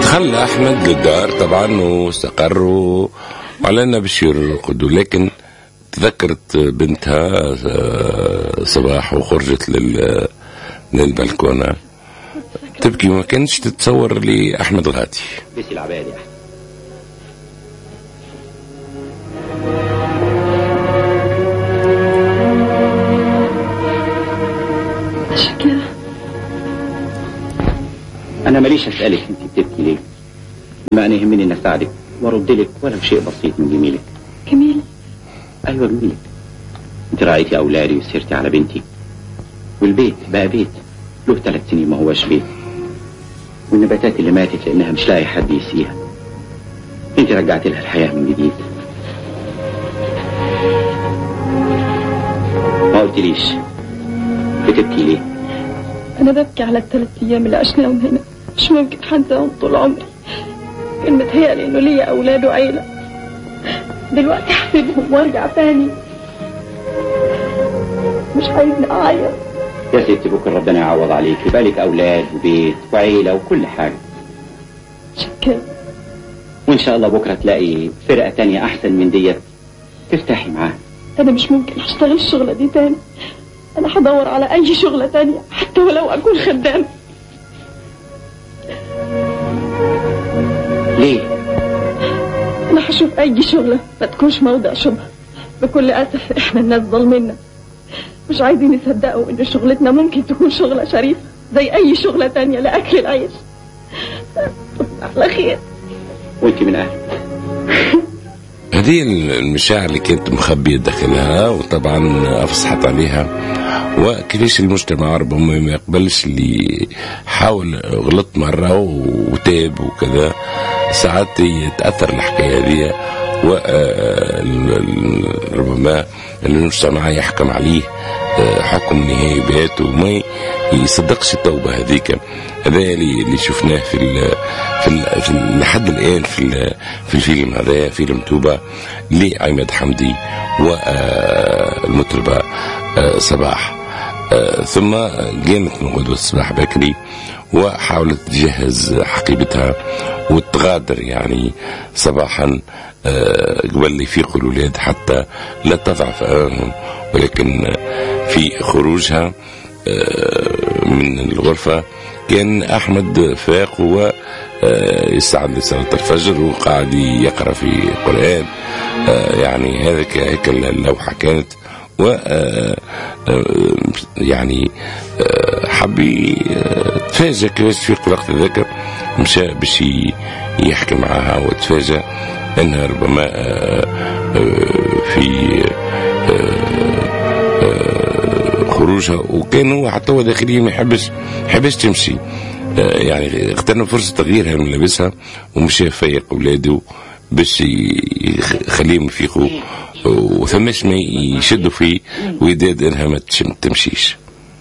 خلى احمد للدار طبعا واستقر وعلينا باش يرقدوا لكن تذكرت بنتها آه، صباح وخرجت لل للبلكونه تبكي ما كانش تتصور لي احمد غادي بس العباد يا احمد شكرا انا ماليش اسالك انت بتبكي ليه ما انا يهمني ان اساعدك وارد لك ولو شيء بسيط من جميلك جميل ايوه جميلك انت رايتي اولادي وسيرتي على بنتي والبيت بقى بيت له ثلاث سنين ما هوش بيت والنباتات اللي ماتت لانها مش لاقي حد يسقيها انت رجعت لها الحياه من جديد ما قلتليش بتبكي ليه أنا ببكي على الثلاث أيام اللي عشناهم هنا مش ممكن حنساهم طول عمري كان متهيألي إنه ليا أولاد وعيلة دلوقتي هسيبهم وأرجع تاني مش عايزني أعيط يا ستي بكره ربنا يعوض عليك يبقى لك اولاد وبيت وعيله وكل حاجه شكرا وان شاء الله بكره تلاقي فرقه تانية احسن من ديت ترتاحي معاها أنا مش ممكن أشتغل الشغلة دي تاني أنا هدور على أي شغلة تانية حتى ولو أكون خدامة ليه أنا هشوف أي شغلة ما تكونش موضع شبهة بكل أسف إحنا الناس ظالمينا مش عايزين يصدقوا إن شغلتنا ممكن تكون شغلة شريفة زي أي شغلة تانية لأكل العيش على خير وانت من اهلك هذه المشاعر اللي كانت مخبية داخلها وطبعا أفصحت عليها وكيفاش المجتمع ربما ما يقبلش اللي حاول غلط مرة وتاب وكذا ساعات يتأثر الحكاية هذه وربما المجتمع يحكم عليه آه، حكم نهائي بات وما يصدقش التوبة هذيك هذا اللي اللي شفناه في ال في, ال في ال لحد الآن في ال في الفيلم هذا فيلم توبة لعماد حمدي والمطربة صباح آه، ثم قامت من غدوة الصباح بكري وحاولت تجهز حقيبتها وتغادر يعني صباحا آه، قبل يفيقوا الأولاد حتى لا تضعف أمامهم ولكن في خروجها آه، من الغرفة كان أحمد فاق و آه، يستعد لصلاة الفجر وقاعد يقرأ في القرآن آه، يعني هذا هيك اللوحة كانت و آه، آه، يعني آه، حب يتفاجأ كيفاش تفيق وقت ذاك مشى باش ي- يحكي معها وتفاجأ أنها ربما آه، آه، في خروجها وكان هو حتى هو داخليا ما يحبش ما يحبش تمشي آه، يعني اغتنم فرصة تغييرها من لبسها ومشى فيق أولاده باش ي- يخليهم يفيقوا وثماش ما يشدوا فيه ويداد انها ما تش- ما تمشيش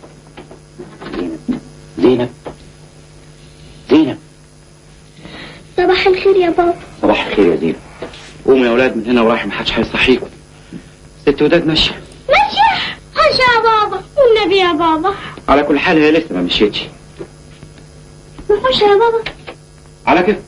زينب زينب صباح الخير يا بابا صباح الخير يا زينب قوموا يا اولاد من هنا ورايح ما حدش هيصحيكم ست وداد ماشيه ماشي ماشي يا بابا والنبي يا بابا على كل حال هي لسه ما مشيتش ماشي يا بابا على كده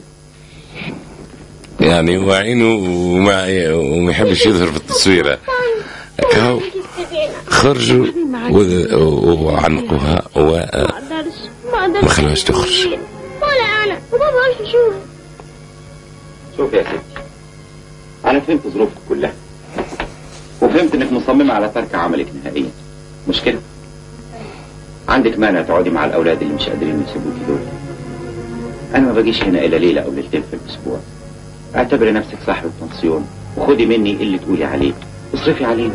يعني وعينه وما وما يحبش يظهر في التصوير هكا خرجوا و- وعنقوها و ما اقدرش ما اقدرش ما خلوهاش تخرج. ولا انا وبابا عايز يشوف شوف يا ستي انا فهمت ظروفك كلها وفهمت انك مصممه على ترك عملك نهائيا مش كده عندك مانع تقعدي مع الاولاد اللي مش قادرين يسيبوكي دول انا ما باجيش هنا الا ليله او ليلتين في الاسبوع اعتبري نفسك صاحبة بنسيون وخدي مني اللي تقولي عليه اصرفي علينا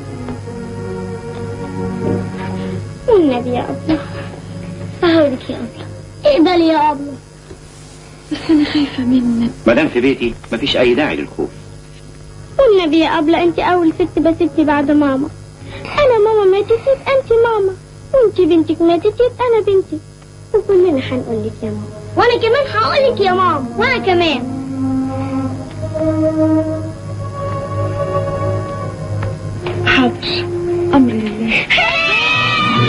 والنبي يا أبله أهولك يا أبله اقبلي يا أبله بس أنا خايفة منك ما دام في بيتي مفيش اي داعي للخوف والنبي يا أبله أنت أول ست بستي بعد ماما أنا ماما ماتت يبقى أنت ماما وأنت بنتك ماتت يبقى أنا بنتك وكلنا هنقول لك يا ماما وأنا كمان هقول لك يا ماما وأنا كمان حاضر أمر لله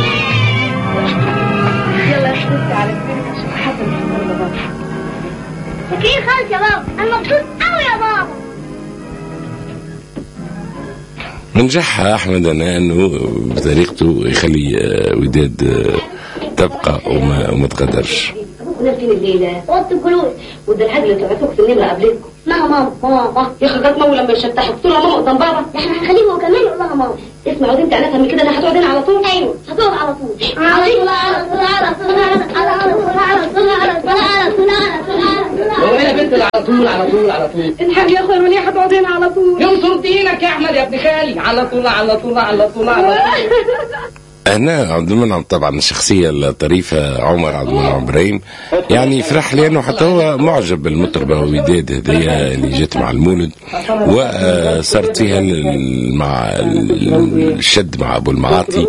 يلا يا حبيبتي على كبيرك عشان حاضر الفطار لبابا فاكرين خالص يا بابا انا مبسوط قوي يا بابا نجحها احمد انا انه بطريقته يخلي آه، وداد آه، تبقى وما, وما تغادرش ابوك فين الليله؟ اوضه الجلوس وده الحاج اللي تعرفوك في النمره قبلكم لا ماما ماما يا اخي جت ماما لما يشتحوا قلت له ماما قدام بابا احنا هنخليه هو كمان يقول لها ماما اسمع وانت عناتها من كده انا هتقعد هنا على طول ايوه هتقعد على طول على طول على طول على طول على طول على طول على طول على طول على طول على طول هو ايه يا بنت اللي على طول على طول على طول الحاج يا اخويا وليه هتقعد هنا على طول ينصر دينك يا احمد يا ابن خالي على طول على طول على طول على طول هنا عبد المنعم طبعا الشخصية الطريفة عمر عبد المنعم ابراهيم يعني فرح لأنه حتى هو معجب بالمطربة وداد هدية اللي جت مع المولد وصارت فيها ال- مع ال- الشد مع أبو المعاطي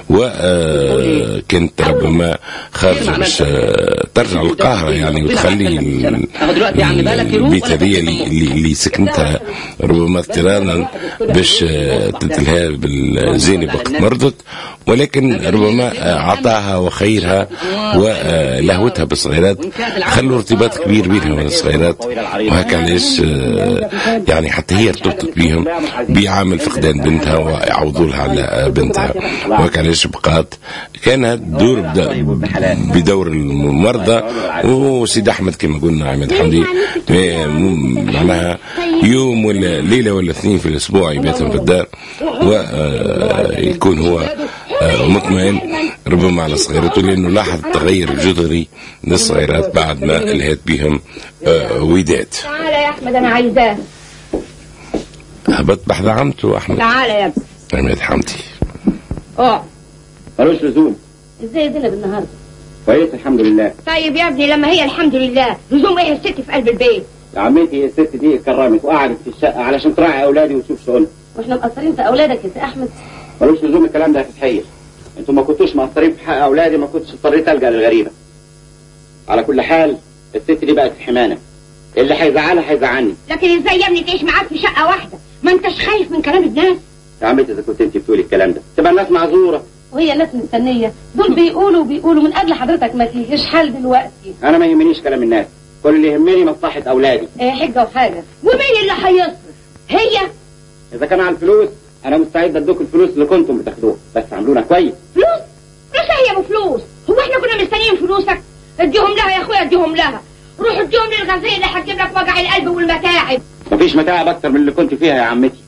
وكانت ربما خارجة باش آه، ترجع القاهرة يعني وتخلي ال- البيت هذية اللي, اللي, اللي سكنتها ربما اضطرارا باش آه، تتلهى بالزينب وقت مرضت ولكن ربما أعطاها وخيرها ولهوتها بالصغيرات خلوا ارتباط كبير بينها وبين الصغيرات وهكا علاش آه، يعني حتى هي ارتبطت بهم بعامل فقدان بنتها ويعوضوا لها على بنتها وهكا علاش بقات كانت دور بد- بدور المرضى وسيد احمد كما قلنا عماد حمدي آه، م- معناها يوم ولا ليله ولا اثنين في الاسبوع يباتهم في الدار ويكون هو آه، مطمئن ربما على صغيرته لانه لاحظ تغير جذري للصغيرات بعد ما الهت بهم آه، وداد تعالى يا احمد انا عايزاه هبط بحث عمته احمد تعالى يا ابني عماد حمدي اه ملوش لزوم ازاي زينب النهارده كويس الحمد لله طيب يا ابني لما هي الحمد لله لزوم ايه الست في قلب البيت يا عمتي الست دي اتكرمت وقعدت في الشقه علشان تراعي اولادي وتشوف شغلها واحنا مقصرين في اولادك يا سي احمد ملوش لزوم الكلام ده هتتحير انتوا ما كنتوش مقصرين في حق اولادي ما كنتش اضطريت الجا للغريبه على كل حال الست دي بقت في حمانه اللي هيزعلها هيزعلني لكن ازاي يا ابني تعيش معاك في شقه واحده ما انتش خايف من كلام الناس يا عمتي اذا كنت انت بتقولي الكلام ده تبقى الناس معذوره وهي الناس مستنيه دول بيقولوا بيقولوا من اجل حضرتك ما تيجيش حل دلوقتي انا ما يهمنيش كلام الناس كل اللي يهمني مصلحه اولادي ايه حجه وحاجه ومين اللي هيصرف هي اذا كان على الفلوس انا مستعد ادوك الفلوس اللي كنتم بتاخدوها بس عاملونا كويس فلوس فلوس هي بفلوس هو احنا كنا مستنيين فلوسك اديهم لها يا اخويا اديهم لها روح اديهم للغزيه اللي هتجيب لك وجع القلب والمتاعب مفيش متاعب اكتر من اللي كنت فيها يا عمتي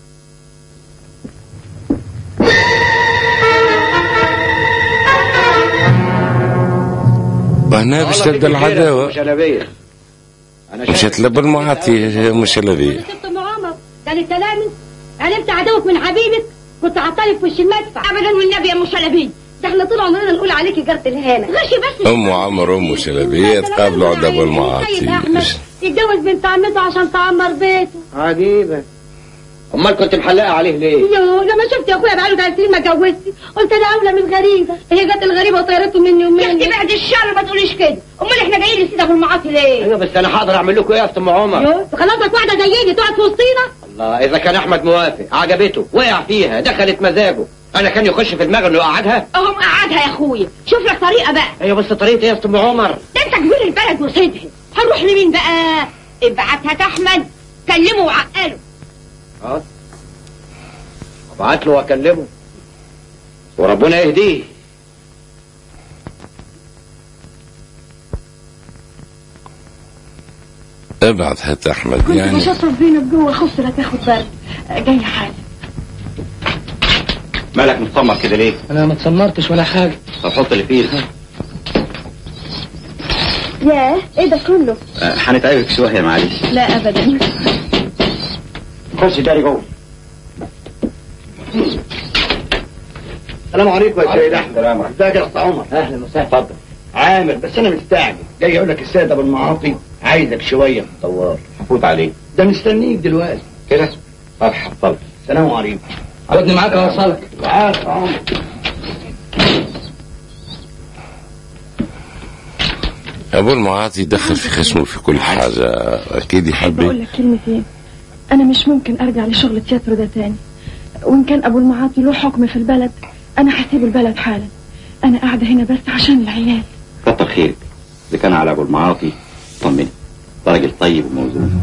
وهنا باش تبدا العداوه شلبيه انا مشات لب المعاطي مش الذي ست ام عمر قال سلامي عرفت عدوك من حبيبك كنت عطالك في وش المدفع ابدا والنبي يا ام شلبي ده احنا طول عمرنا نقول عليكي جارة الهانة غشي بس ام عمر ام شلبيه تقابلوا عند ابو المعاطي يتجوز بنت عمته عشان تعمر بيته عجيبة امال كنت محلقة عليه ليه؟ يو لما شفت يا اخويا بقاله ثلاث سنين ما اتجوزتي قلت انا اولى من غريبه هي جت الغريبه وطيرته مني ومني يا اختي بعد الشر ما تقوليش كده امال احنا جايين لسيدة ابو المعاطي ليه؟ ايوه بس انا هقدر اعمل لكم ايه يا ام عمر؟ يو خلاصك واحده زيني تقعد في وسطينا الله اذا كان احمد موافق عجبته وقع فيها دخلت مزاجه انا كان يخش في دماغه انه يقعدها اهم قعدها يا اخويا شوف لك طريقه بقى ايوه بس طريقه ايه يا ام عمر؟ ده انت كبير البلد وسيدها هنروح لمين بقى؟ ابعتها احمد كلمه وعقله اه ابعت له واكلمه وربنا يهديه ابعد هات احمد كنت يعني بشطف زينب جوه خسرت تاخد برد جاي حاجه مالك متسمر كده ليه؟ انا ما اتسمرتش ولا حاجه طب حط اللي فيه ياه ايه ده كله؟ أه، هنتعبك شويه معلش لا ابدا خش داري جوه السلام عليكم يا سيد احمد السلام عليكم. ازيك يا استاذ عمر اهلا وسهلا اتفضل عامر بس انا مستعجل جاي اقول لك السيد ابو المعاطي عايزك شويه في الدوار هفوت عليه ده مستنيك دلوقتي كده طب اتفضل السلام عليكم خدني معاك اوصلك تعال يا عمر ابو المعاطي دخل في خشمه في كل حاجه اكيد بقول يحب لك كلمتين انا مش ممكن ارجع لشغل تياترو ده تاني وان كان ابو المعاطي له حكم في البلد انا هسيب البلد حالا انا قاعده هنا بس عشان العيال كتر خيرك اذا كان على ابو المعاطي طمني ده راجل طيب وموزون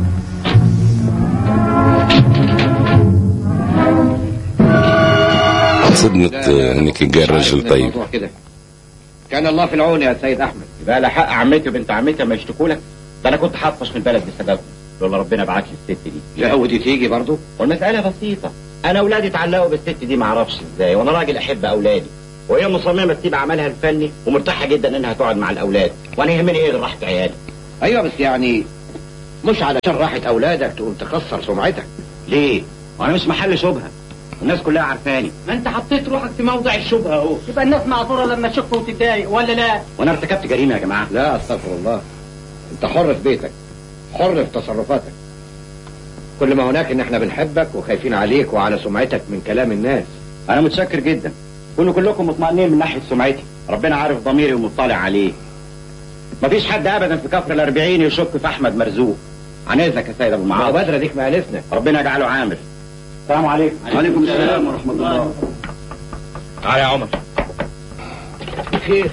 صدمت انك جاي رجل طيب الموضوع كده كان الله في العون يا سيد احمد يبقى لا حق عمتي وبنت عمتي ما يشتكوا لك ده انا كنت حاطش من البلد بسببهم لولا ربنا بعت لي الست دي لا ودي تيجي برضو والمسألة بسيطة أنا أولادي اتعلقوا بالست دي معرفش إزاي وأنا راجل أحب أولادي وهي مصممة تسيب عملها الفني ومرتاحة جدا إنها تقعد مع الأولاد وأنا يهمني إيه غير راحة عيالي ايوه بس يعني مش علشان راحة اولادك تقوم تخسر سمعتك ليه؟ وأنا مش محل شبهة الناس كلها عارفاني ما انت حطيت روحك في موضع الشبهه اهو يبقى الناس معذوره لما تشك وتتضايق ولا لا وأنا ارتكبت جريمة يا جماعة لا استغفر الله انت حر في بيتك حر في تصرفاتك كل ما هناك ان احنا بنحبك وخايفين عليك وعلى سمعتك من كلام الناس أنا متشكر جدا كونوا كلكم مطمئنين من ناحية سمعتي ربنا عارف ضميري ومطلع عليه مفيش حد أبدا في كفر الأربعين يشك في أحمد مرزوق عن إذنك يا سيد أبو ما معاذ بدر ديك ما ألفنا ربنا يجعله عامر السلام عليكم وعليكم السلام ورحمه الله تعالى يا عمر خير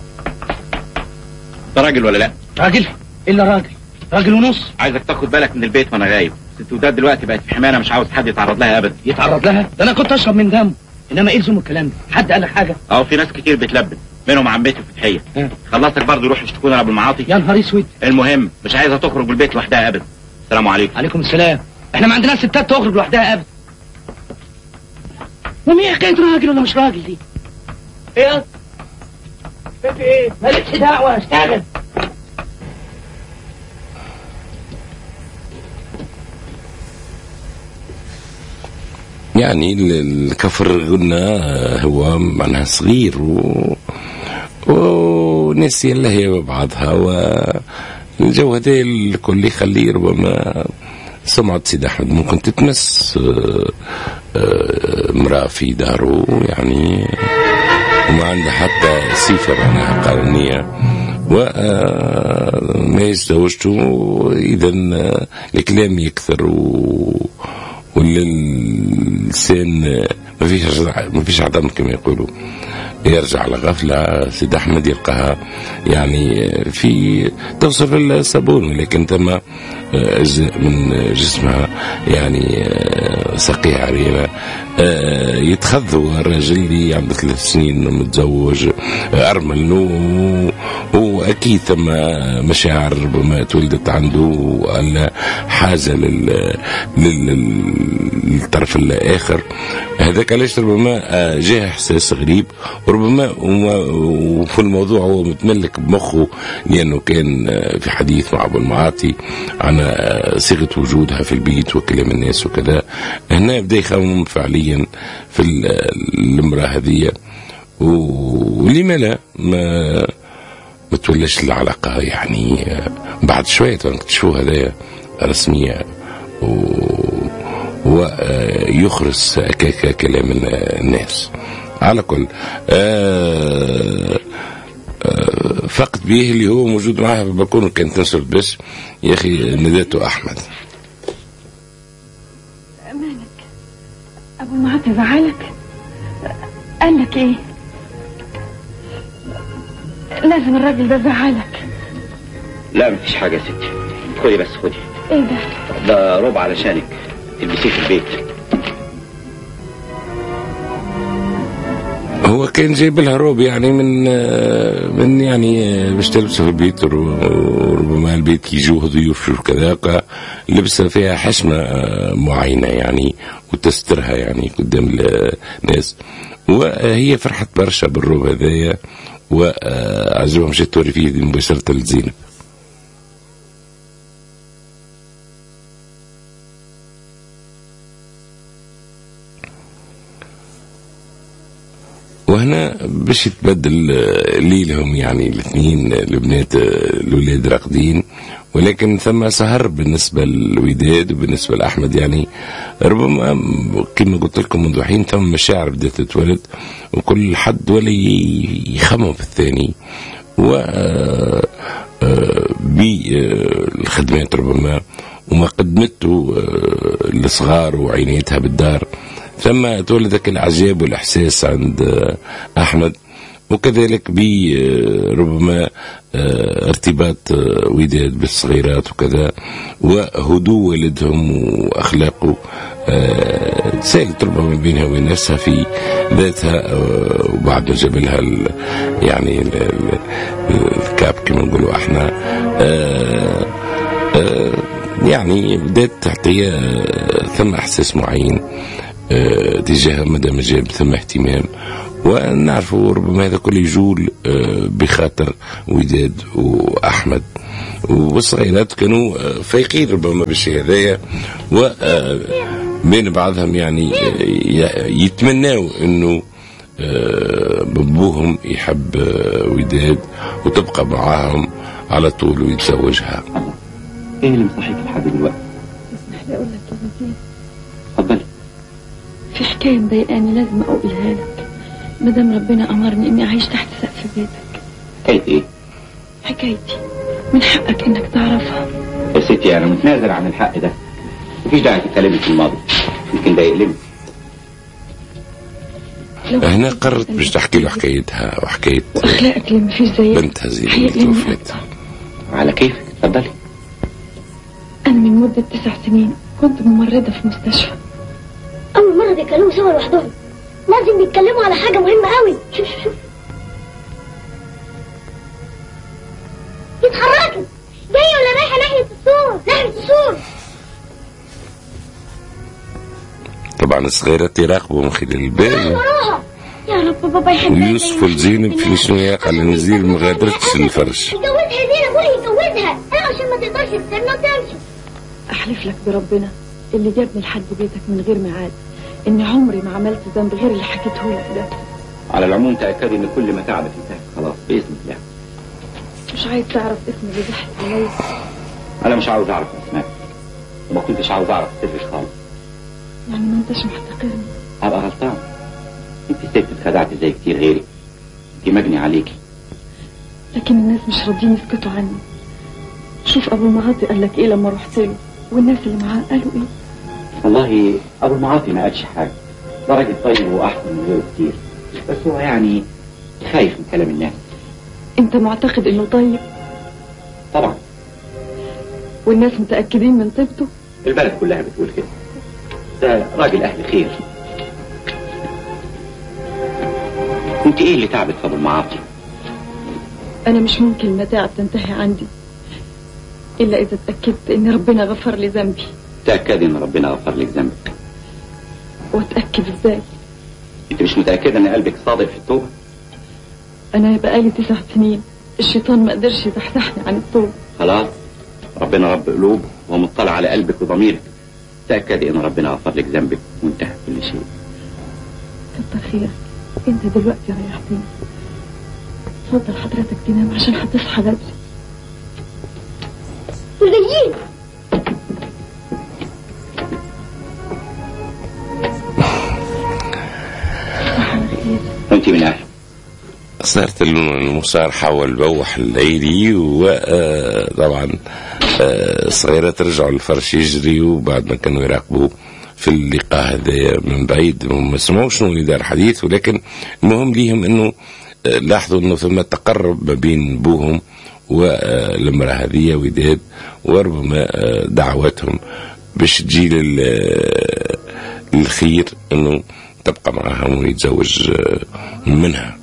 ده راجل ولا لا؟ راجل الا راجل راجل ونص عايزك تاخد بالك من البيت وانا غايب ست وداد دلوقتي بقت في حمايه مش عاوز حد يتعرض لها ابدا يتعرض لها ده انا كنت اشرب من دمه انما ايه لزوم الكلام ده حد قال لك حاجه اهو في ناس كتير بتلبس منهم عمتي وفتحيه ها. خلصك برضه يروحوا يشتكونا لابو المعاطي يا نهار اسود المهم مش عايزها تخرج من البيت لوحدها ابدا السلام عليكم عليكم السلام احنا ما عندناش ستات تخرج لوحدها ابدا ومين حكايه راجل ولا مش راجل دي ايه في ايه مالكش دعوه اشتغل يعني ال- الكفر قلنا هو معناها صغير و... وناس يلا هي ببعضها والجو هذا الكل يخليه ربما سمعة سيد أحمد ممكن تتمس آه، آه، امرأة في داره يعني وما عنده حتى صفة معناها قانونية وما يتزوجته إذا آه، الكلام يكثر و... واللسان ما فيش ما فيش عدم كما يقولوا يرجع على غفلة سيد أحمد يلقاها يعني في توصف الصابون ولكن ثم أجزاء من جسمها يعني ساقيها عريانة يتخذوا الرجل اللي عنده ثلاث سنين متزوج أرمل و- وأكيد ثم مشاعر ربما تولدت عنده ولا حاجة لل... لل... للطرف الآخر هذاك علاش ربما آه، جاه إحساس غريب وربما وما- وفي الموضوع هو متملك بمخه لأنه كان آه، في حديث مع أبو المعاطي عن آه، صيغة وجودها في البيت وكلام الناس وكذا هنا يبدأ يخمم فعليا في ال- المرأة هذه ولما لا ما ما تولش العلاقة يعني آه، بعد شوية تكتشفوا هذا رسمية و ويخرس ك- كلام الناس على كل آه، آه، فقد به اللي هو موجود معها في البلكون وكان تنشر بس يا اخي نداته احمد أبو معاطي زعلك قال لك إيه لازم الراجل ده زعلك لا مفيش حاجة يا ستي خدي بس خدي إيه ده ده ربع علشانك تلبسيه في البيت هو كان جايب لها روب يعني من آه، من يعني آه، باش تلبسه في البيت ور- وربما البيت يجوه ضيوف وكذا ق- لبسها فيها حشمة آه، معينة يعني وتسترها يعني قدام الناس وهي فرحت برشا بالروب هذايا وعجبها مشيت توري فيه مباشرة لزينب وهنا باش يتبدل آه، ليلهم يعني الاثنين آه، البنات آه، الاولاد راقدين ولكن ثم سهر بالنسبه للوداد وبالنسبه لاحمد يعني ربما كما قلت لكم منذ حين ثم مشاعر بدات تتولد وكل حد ولي يخمم في الثاني و آه، آه، بالخدمات ربما وما قدمته آه، للصغار وعنايتها بالدار ثم تولدك العجاب والإحساس عند آه، أحمد وكذلك بربما ارتباط آه، وداد بالصغيرات وكذا وهدوء والدهم واخلاقه آه، تسالت ربما بينها وبين نفسها في ذاتها آه، وبعد ما جاب لها ال- يعني ال- ال- الكاب كما نقولوا احنا آه، آه، يعني بدات تعطيها آه، ثم احساس معين آه، تجاه مدام جاب ثم اهتمام ونعرفوا ربما هذا كله يجول آه، بخاطر وداد واحمد والصغيرات كانوا آه، فايقين ربما بالشيء هذايا و آه، بين بعضهم يعني آه، ي- يتمناوا انه آه، بابوهم يحب آه، وداد وتبقى معاهم على طول ويتزوجها ايه اللي مصحيك لحد دلوقتي اسمح لي اقول لك كلمتين اتفضلي في حكايه مضايقاني لازم اقولها لك ما دام ربنا امرني اني اعيش تحت سقف بيتك حكايه ايه حكايتي من حقك انك تعرفها يا ستي انا متنازل عن الحق ده مفيش داعي تتكلمي في الماضي يمكن ده يقلبك لو هنا قررت باش تحكي له حكايتها وحكايه واخلاقك اللي مفيش زيها بنتها زي اللي هيقلقني توفت أكتر. على كيفك اتفضلي انا من مده تسع سنين كنت ممرضه في مستشفى أول مرة بيتكلموا سوا لوحدهم لازم بيتكلموا على حاجة مهمة قوي شوف شوف شوف بيتحركوا جاية ولا رايحة ناحية السور ناحية السور طبعا الصغيرات يراقبوا من خلال الباب وراها يا رب بابا يحبها ويوسف والزينب في شنو يقع على نزيل ما غادرتش الفرش يجوزها زينب ابوي يجوزها انا عشان ما تقدرش تستنى وتمشي احلف لك بربنا اللي جابني لحد بيتك من غير ميعاد اني عمري ما عملت ذنب غير اللي حكيته لك ده على العموم تاكدي ان كل ما تعبك انتهى خلاص باذن الله مش عايز تعرف اسم اللي ضحك عليا انا مش عاوز اعرف اسماء وما كنتش عاوز اعرف سرك خالص يعني ما انتش محتقرني هبقى غلطان انت ست اتخدعت زي كتير غيري انت مجني عليكي لكن الناس مش راضيين يسكتوا عني شوف ابو معاطي قال لك ايه لما رحت له والناس اللي معاه قالوا ايه والله ابو المعاطي ما قالش حاجه ده راجل طيب واحسن من غيره كتير بس هو يعني خايف من كلام الناس انت معتقد انه طيب طبعا والناس متاكدين من طيبته البلد كلها بتقول كده ده راجل اهل خير انت ايه اللي تعبت في ابو المعاطي انا مش ممكن المتاعب تنتهي عندي الا اذا اتاكدت ان ربنا غفر لي ذنبي تاكدي ان ربنا غفر لك ذنبك واتاكد ازاي انت مش متاكده ان قلبك صادق في التوبه انا بقالي تسع سنين الشيطان ما قدرش يزحزحني عن التوبه خلاص ربنا رب قلوب وهو مطلع على قلبك وضميرك تاكدي ان ربنا غفر لك ذنبك وانتهى كل شيء كتر خيرك انت دلوقتي ريحتني اتفضل حضرتك تنام عشان هتصحى بدري دول جايين صح على خير وانت من اهله صارت المصارحة والبوح الليلي وطبعا الصغيرات رجعوا الفرش يجري وبعد ما كانوا يراقبوا في اللقاء هذا من بعيد هم ما سمعوش شنو اللي دار حديث ولكن المهم ليهم انه آه، لاحظوا انه ثم تقرب ما بين بوهم والمرأة هذه وداد وربما آه، دعواتهم باش تجي لل- آه، الخير انه تبقى معهم ويتزوج آه، منها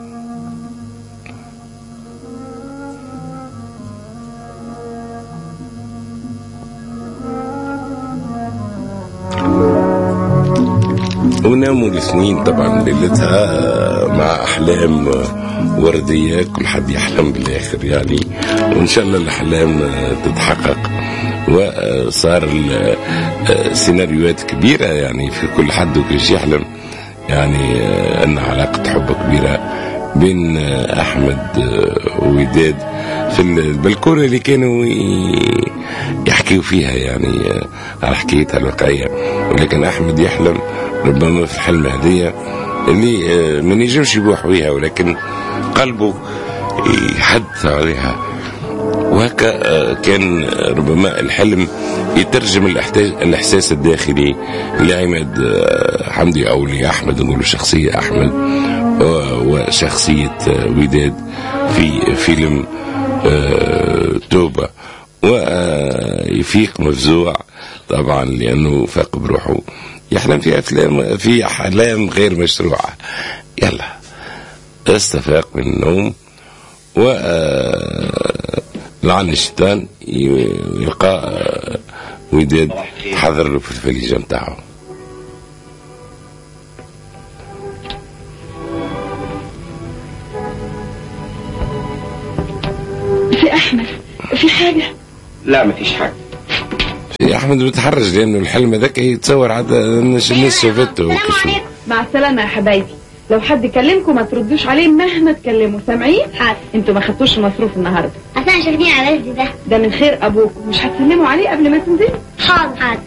وناموا الاثنين طبعا ليلتها مع احلام ورديه كل حد يحلم بالاخر يعني وان شاء الله الاحلام تتحقق وصار ال- سيناريوهات كبيره يعني في كل حد وكيش يحلم يعني ان علاقه حب كبيره بين احمد ووداد في البلكونه اللي كانوا ي- يحكيوا فيها يعني على حكايتها الواقعيه ولكن احمد يحلم ربما في الحلم هذيا اللي آه، ما نجمش يبوح بها ولكن قلبه يحدث عليها وهكا آه، كان ربما الحلم يترجم الاحتاج الاحساس الداخلي لعماد آه، حمدي او لاحمد نقول شخصيه احمد وشخصية وداد في فيلم آه، توبة ويفيق مفزوع طبعا لأنه فاق بروحه يحلم في أفلام في أحلام غير مشروعة يلا استفاق من النوم و آه، لعن الشيطان يلقى آه، وداد حضر له في الفليجة نتاعه في احمد في حاجه لا مفيش حاجة يا احمد بتحرج لانه الحلم هذاك يتصور عاد الناس الناس شافته وكشفوا مع السلامه يا حبايبي لو حد كلمكم ما تردوش عليه مهما تكلموا سامعين حاضر انتوا ما خدتوش المصروف النهارده اصل انا شاغلين على رزقي ده ده من خير ابوكم مش هتسلموا عليه قبل ما تنزلوا حاضر حاضر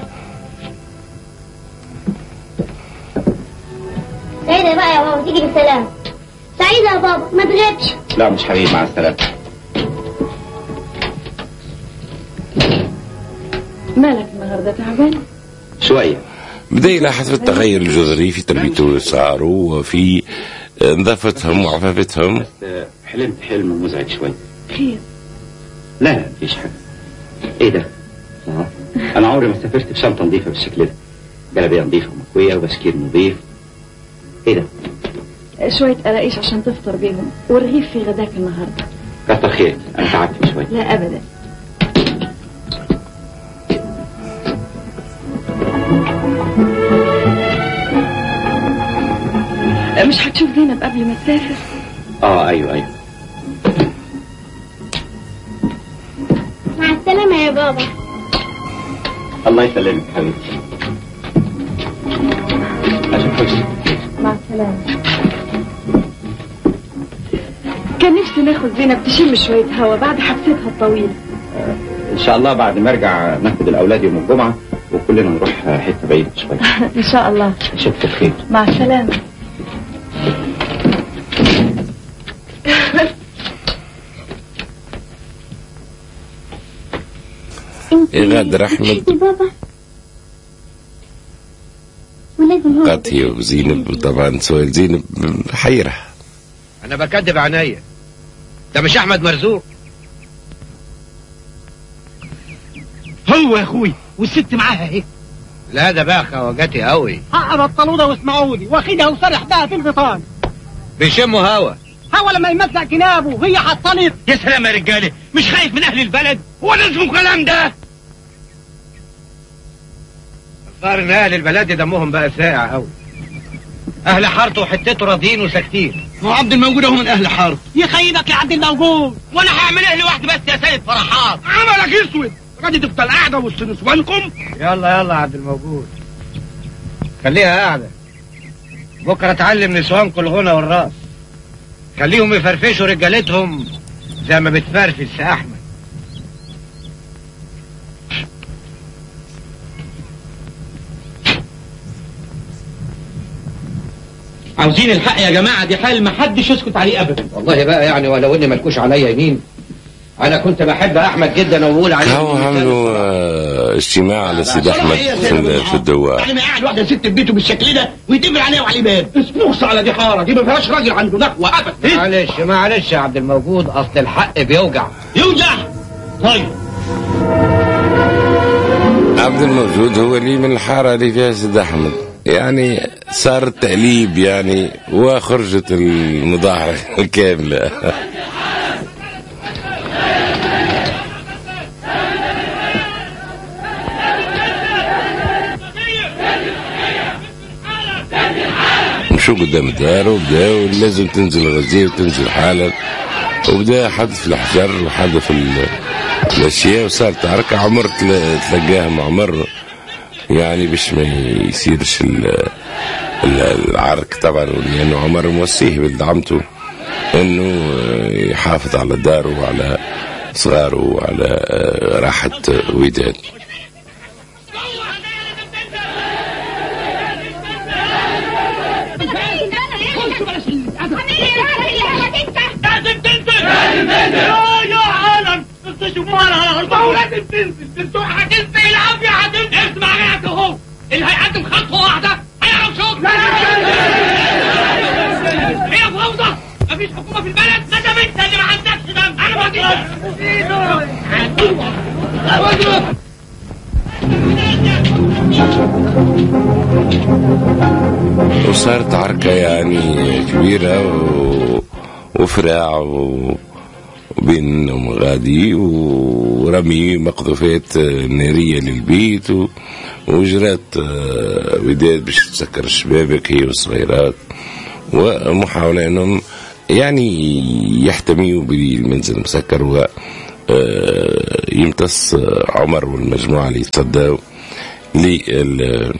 سعيدة بقى يا بابا تيجي بالسلامة سعيدة يا بابا ما تغيبش لا مش حبيبي مع السلامة مالك النهارده تعبان شوية بدا يلاحظ في التغير الجذري في تربيته صغاره وفي نظافتهم وعفافتهم بس آه، حلمت حلم مزعج شوية خير لا لا مفيش حاجة ايه ده؟ آه. انا عمري ما سافرت بشنطة نظيفة بالشكل ده جلابية نظيفة ومكوية وبشكير نظيف ايه ده؟ شويه قراقيش عشان تفطر بيهم ورغيف في غداك النهارده كتر خيرك انا تعبت شوية لا ابدا مش هتشوف زينب قبل ما تسافر اه ايوه ايوه مع السلامة يا بابا الله يسلمك حبيبتي اشوفك مع السلامة كان نفسي ناخد زينب تشم شوية هوا بعد حبستها الطويلة ان شاء الله بعد ما ارجع ناخد الاولاد يوم الجمعة وكلنا نروح حتة بعيد شوية إن شاء الله اشوفك بخير مع السلامة انت يغادر أحمد. بتحبي بابا ولازم هو قالت هي وزينب طبعا سؤال زينب حيرة انا بكدب عينيا ده مش احمد مرزوق هو يا اخوي والست معاها اهي لا ده بقى خواجاتي قوي ها بطلوا ده واسمعوا لي واخدها وسرح بها في الغيطان بيشموا هوا هو لما يمزق جنابه هي حصلت يا سلام يا رجاله مش خايف من اهل البلد هو لازم الكلام ده صار ان اهل البلد دمهم بقى ساقع قوي اهل حارته وحتته راضيين وساكتين هو عبد الموجود اهو من اهل حرب يخيبك يا عبد الموجود وانا هعمل ايه لوحدي بس يا سيد فرحات عملك اسود غادي تفضل قاعده وسط نسوانكم يلا يلا يا عبد الموجود خليها قاعدة بكرة اتعلم نسوانكم الغنى والرقص خليهم يفرفشوا رجالتهم زي ما بتفرفش احمد عاوزين الحق يا جماعه دي حال ما حدش يسكت عليه ابدا والله بقى يعني ولو اني ملكوش عليا يمين انا كنت بحب احمد جدا وبقول عليه هو عملوا آه، اجتماع على سيد احمد في في الدواء يعني ما قاعد واحده ست في بيته بالشكل ده ويتقفل عليه وعليه باب اسبوخ على دي حاره دي ما فيهاش راجل عنده نخوه ابدا معلش معلش يا عبد الموجود اصل الحق بيوجع يوجع طيب عبد الموجود هو اللي من الحارة اللي فيها سيد أحمد يعني صار التأليب يعني وخرجت المظاهرة الكاملة مشوا قدام الدار وبداوا لازم تنزل غزية وتنزل حالا وبدا حدث الحجر وحدث ال- الاشياء وصارت عركة عمر تلا- تلقاها مع عمر يعني باش ما يصيرش ال- ال- العرك طبعا لانه عمر موصيه بدعمته انه يحافظ على داره وعلى صغاره وعلى راحة وداد لازم تنزل يا يا عالم انت شوف مرة لازم تنزل تنزل هتنزل العافية هتنزل اسمع يا اهو اللي هيقدم خطوة واحدة هيعرف شغل حكومه في البلد ما دام انت اللي ما عندكش دم انا ما وصارت عركة يعني كبيرة و... وفراع و... وبين أم غادي ورمي مقذوفات نارية للبيت و... وجرات آه، وداد باش تسكر الشبابك هي والصغيرات ومحاولة انهم يعني يحتميوا بالمنزل المسكر و آه، يمتص عمر والمجموعة اللي يتصدوا لل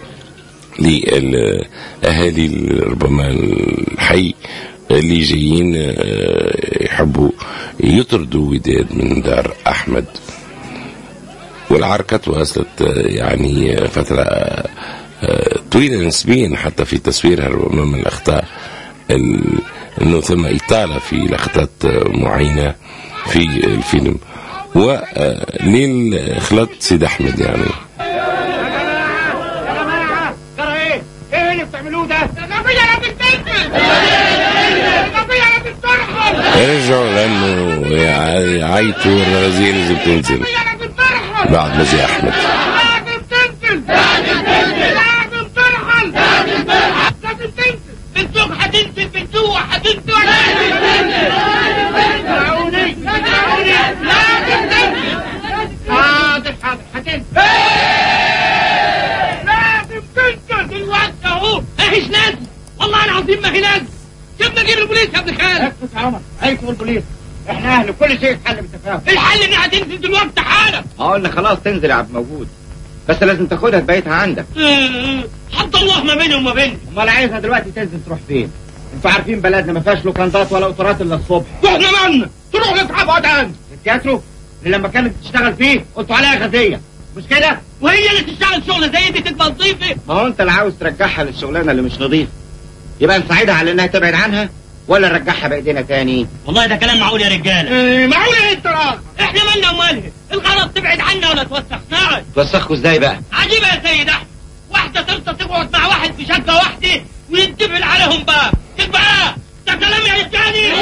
لأهالي ربما الحي اللي جايين آه، يحبوا يطردوا وداد من دار أحمد والعركة تواصلت آه، يعني فترة آه، طويلة نسبيا حتى في تصويرها ربما من الأخطاء ال- أنه ثم إطالة في لقطات آه، معينة في الفيلم ولين خلط سيد أحمد يعني يا جماعه ترى ايه؟ ايه اللي بتعملوه ده؟ الغبية انا بتنزل الغبية انا بترحل رجعوا لأنه يعيطوا الرغزية لازم تنزل انا بترحل بعد ما جاء أحمد لازم تنزل لازم تنزل لازم ترحل لازم ترحل لازم تنزل بنتوك هتنزل بنتوك هتنزل لازم تنزل اسمعوني اسمعوني لازم تنزل حاضر حاضر هتنزل لازم تنزل دلوقتي اهو اهيش نازل والله العظيم ما هي نازل سيبنا نجيب البوليس يا ابن خالد اسكت يا عمر عليكم البوليس احنا اهل كل شيء يتحل بالتفاهم الحل انها تنزل دلوقتي حالا اقول لك خلاص تنزل يا عبد موجود بس لازم تاخدها تبيتها عندك حط الله ما بيني وما بينك امال عايزها دلوقتي تنزل تروح فين انتوا عارفين بلدنا ما فيهاش لوكاندات ولا قطارات الا الصبح واحنا مالنا تروح نتعب تاني التياترو اللي لما كانت تشتغل فيه قلتوا عليها غازيه مش كده وهي اللي تشتغل شغل زي دي تبقى نظيفه ما هو انت اللي عاوز ترجعها للشغلانه اللي مش نظيفه يبقى نساعدها على انها تبعد عنها ولا نرجعها بايدينا تاني والله ده كلام معقول يا رجاله معقول ايه انت راجل احنا مالنا ومالها الغرض تبعد عنا ولا توسخناش توسخكوا ازاي بقى عجيبه يا سيد احمد واحده ترضى تقعد مع واحد في شقه واحده ويتفل عليهم باب تبقى ده كلام يا رجالي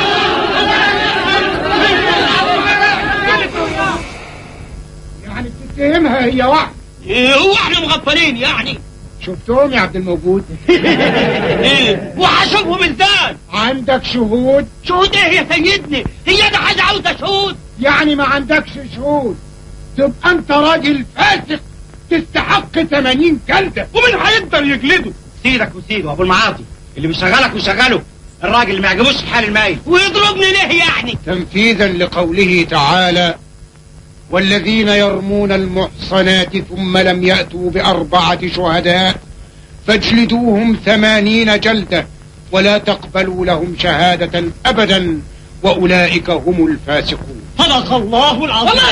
يعني بتتهمها هي واحده إيه، هو احنا مغفلين يعني شفتهم يا عبد الموجود ايه وهشوفهم ازاي عندك شهود شهود ايه يا سيدني هي ده حاجه عاوزه شهود يعني ما عندكش شهود تبقى انت راجل فاسق تستحق 80 جلده ومين هيقدر يجلده سيدك وسيده ابو المعاطي اللي بيشغلك ويشغله الراجل اللي ما يعجبوش الحال المايل ويضربني ليه يعني تنفيذا لقوله تعالى والذين يرمون المحصنات ثم لم يأتوا بأربعة شهداء فاجلدوهم ثمانين جلدة ولا تقبلوا لهم شهادة أبدا وأولئك هم الفاسقون صدق الله العظيم والله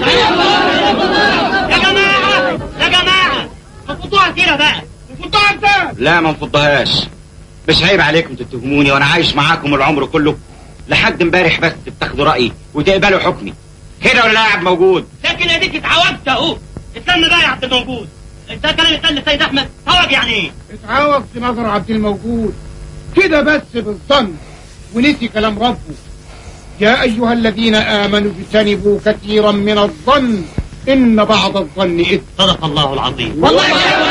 يا جماعة يا جماعة خطوها كده بقى خطوها ازاي لا ما نفضهاش مش عيب عليكم تتهموني وانا عايش معاكم العمر كله لحد امبارح بس بتاخدوا رايي وتقبلوا حكمي كده ولا لا يا عبد موجود لكن اديك اتعودت اهو استنى بقى يا عبد الموجود ده كلام يتقال لسيد احمد توج يعني ايه اتعوض في نظر عبد الموجود كده بس بالظن ونسي كلام ربه يا أيها الذين آمنوا اجتنبوا كثيرا من الظن إن بعض الظن إثم صدق الله العظيم والله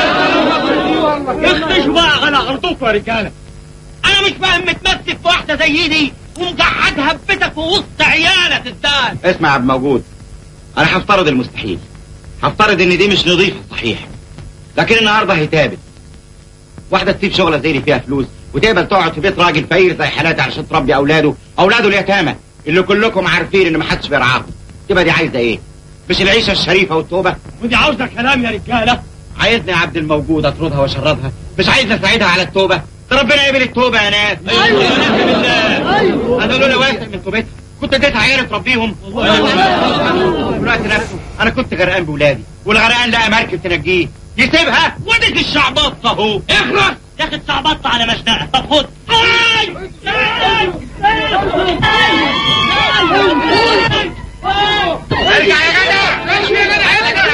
يخرجوا بقى على ارضكم يا رجاله انا مش فاهم متمسك في واحده زي دي ومقعدها في بيتك ووسط عيالك ازاي اسمع يا عبد موجود انا هفترض المستحيل هفترض ان دي مش نظيفه صحيح لكن النهارده هيتقابل واحده تسيب شغله زي اللي فيها فلوس وتقبل تقعد في بيت راجل فقير زي حالاتي علشان تربي اولاده اولاده اليتامى اللي كلكم عارفين ان محدش بيرعاهم تبقى دي عايزه ايه مش العيشه الشريفه والتوبه ودي عاوزه كلام يا رجاله عايزني يا عبد الموجود اطردها واشردها مش عايز اساعدها على التوبه ده ربنا يقبل التوبه يا ناس ايوه يا نبي بالله انا لولا واثق من توبتها كنت اديتها عيالي تربيهم في الوقت نفسه انا كنت غرقان بولادي والغرقان لقى مركب تنجيه يسيبها وديك الشعبط اهو اخرس ياخد شعبط على مشنقه طب خد أي! أي! ارجع يا جدع ارجع يا جدع يا جدع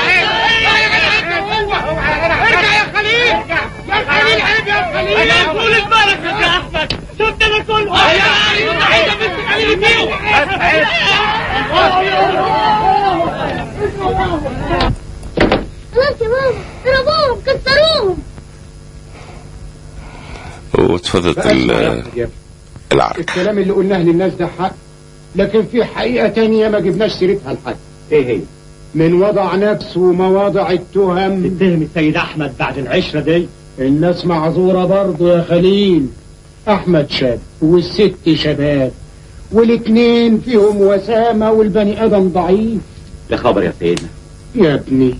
ارجع يا خليل يا خليل عيب يا خليل انا طول البركه يا احمد شفت انا دول يا عايزه بنتك على اللي فيهم خلاص يا ماما ضربوهم كسروهم وتفضلت ال- العركة الكلام اللي قلناه للناس ده حق لكن في حقيقة تانية ما جبناش سيرتها لحد ايه هي من وضع نفس ومواضع التهم اتهم السيد احمد بعد العشره دي الناس معذورة برضه يا خليل أحمد شاب والست شباب والاتنين فيهم وسامة والبني آدم ضعيف لا خبر يا سيدنا يا ابني